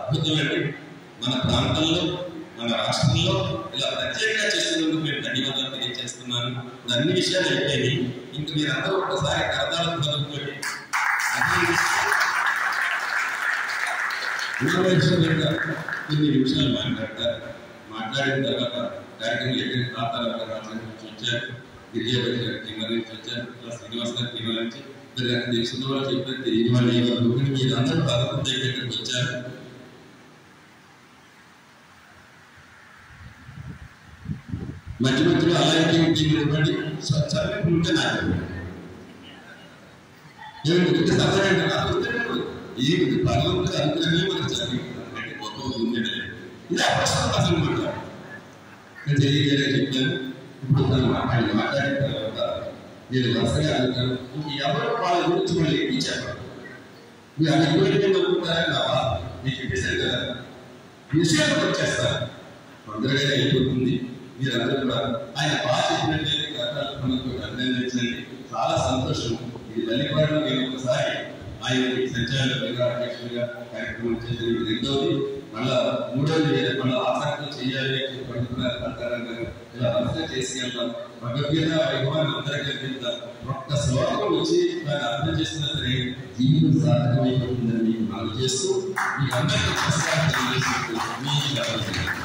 అద్భుతమండి మన ప్రాంతంలో మన రాష్ట్రంలో ఇలా ప్రత్యేకంగా చేస్తున్నందుకు నేను ధన్యవాదాలు తెలియజేస్తున్నాను ఇప్పుడు అన్ని విషయాలు అయిపోయి ఇంక మీరందరూ ఒకసారి కరతాళం చదువుకోండి అదే విషయంగా కొన్ని నిమిషాలు మాట్లాడతారు మాట్లాడిన తర్వాత కార్యక్రమం ఎక్కడ తాతారావు గారు రాజధాని నుంచి వచ్చారు గిరిజాబాయి గారు టీమర్ నుంచి వచ్చారు ఇలా శ్రీనివాస్ గారు టీమర్ నుంచి మరి అక్కడ తెలిసిన వాళ్ళు చెప్పారు తెలియని వాళ్ళు ఏమో మీరు అందరూ పదకొండు దగ్గరికి వచ్చారు మధ్య మధ్యలో అలాగే టీంలు ఇవ్వండి స్వచ్ఛంగా ఉంటే నాకు ఏమిటి ఇంత సత్యమైన నాకు తెలియదు. ఏమిటి భగవంతుడు అనుగ్రహమే మనకు జరిగింది అంటే గొప్ప ఉంది ఇది అప్రస్తుతం అసలు మాట నేను తెలియజేయలే చెప్పాను ఇప్పుడు తను ఆయన మాట్లాడిన తర్వాత నేను వరుసగా అడుగుతాను ఇంక ఎవరు వాళ్ళ గురించి మళ్ళీ ఏమి చెప్పాలి మీరు అన్ని కోరికలు అనుకుంటారని నా బాధ మీకు చెప్పేశారు కదా విషయాలు వచ్చేస్తారు తొందరగా అయిపోతుంది మీరందరూ కూడా ఆయన బాగా చెప్పినట్లయితే కర్తాలు మనకు అభినందించండి చాలా సంతోషం ఇది బలిపాడులో నేను ఒకసారి ఆయన సంచాలకులుగా అధ్యక్షులుగా కార్యక్రమం చేసింది రెండోది మళ్ళా మూడోది మళ్ళీ ఆసక్తితో చేయాలి అని పడుతున్నారు అంటారంగా ఇలా వరుసగా చేసి వెళ్తాం భగవద్గీత వైభవాన్ని అందరికీ కల్పిద్దాం ఒక్క శ్లోకం వచ్చి దాన్ని అర్థం చేసినా సరే జీవితం సార్థకమైపోతుందని మీకు మనం చేస్తూ మీ అందరికీ నమస్కారం తెలియజేస్తూ మీ